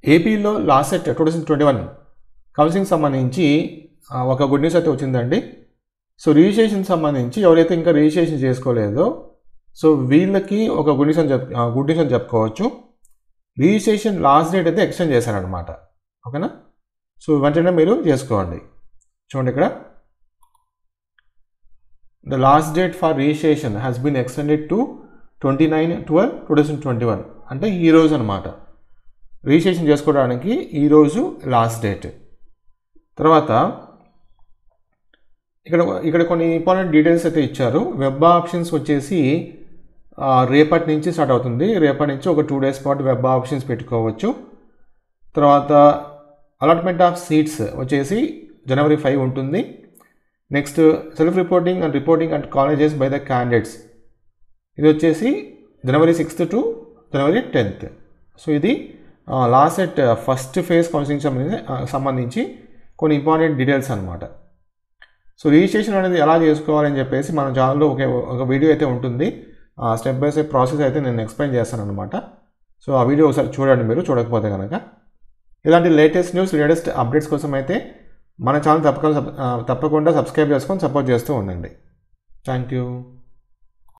ఏపీలో last set two thousand twenty one counselling సంబంధించి ఆ, ఒక గుడ్ న్యూస్ అయితే వచ్చిందండి సో రిజిస్ట్రేషన్ సంబంధించి ఎవరైతే ఇంకా రిజిస్ట్రేషన్ చేసుకోలేదో సో వీళ్ళకి ఒక గుడ్ న్యూస్ అని చెప్ గుడ్ న్యూస్ అని చెప్పుకోవచ్చు రిజిస్ట్రేషన్ లాస్ట్ డేట్ అయితే ఎక్స్టెండ్ చేశారనమాట ఓకేనా సో వెంటనే మీరు చేసుకోండి చూడండి ఇక్కడ the last date for registration has been extended to twenty nine twelve two thousand twenty one అంటే ఈ రోజు అనమాట రిజిస్ట్రేషన్ చేసుకోవడానికి ఈరోజు లాస్ట్ డేట్ తర్వాత ఇక్కడ ఇక్కడ కొన్ని ఇంపార్టెంట్ డీటెయిల్స్ అయితే ఇచ్చారు వెబ్ ఆప్షన్స్ వచ్చేసి ఆ, రేపటి నుంచి స్టార్ట్ అవుతుంది రేపటి నుంచి ఒక టూ డేస్ పాటు వెబ్ ఆప్షన్స్ పెట్టుకోవచ్చు తర్వాత అలాట్మెంట్ ఆఫ్ సీట్స్ వచ్చేసి జనవరి ఫైవ్ ఉంటుంది next self reporting and reporting and colleges by the candidates ఇది వచ్చేసి జనవరి సిక్స్త్ టు జనవరి టెన్త్ సో ఇది last at first phase counselling సంబంధించి ఆ, సంబంధించి కొన్ని ఇంపార్టెంట్ డీటెయిల్స్ అనమాట సో రిజిస్ట్రేషన్ అనేది ఎలా చేసుకోవాలని చెప్పేసి మన ఛానల్లో ఒక ఒక వీడియో అయితే ఉంటుంది స్టెప్ బై స్టెప్ ప్రాసెస్ అయితే నేను ఎక్స్ప్లెయిన్ చేస్తాను అనమాట సో ఆ వీడియో ఒకసారి చూడండి మీరు చూడకపోతే కనుక ఇలాంటి లేటెస్ట్ న్యూస్ లేటెస్ట్ అప్డేట్స్ కోసం అయితే మన ఛానల్ తప్పకుండా సబ్- ఆ, తప్పకుండా సబ్స్క్రైబ్ చేసుకొని సపోర్ట్ చేస్తూ ఉండండి థ్యాంక్ యూ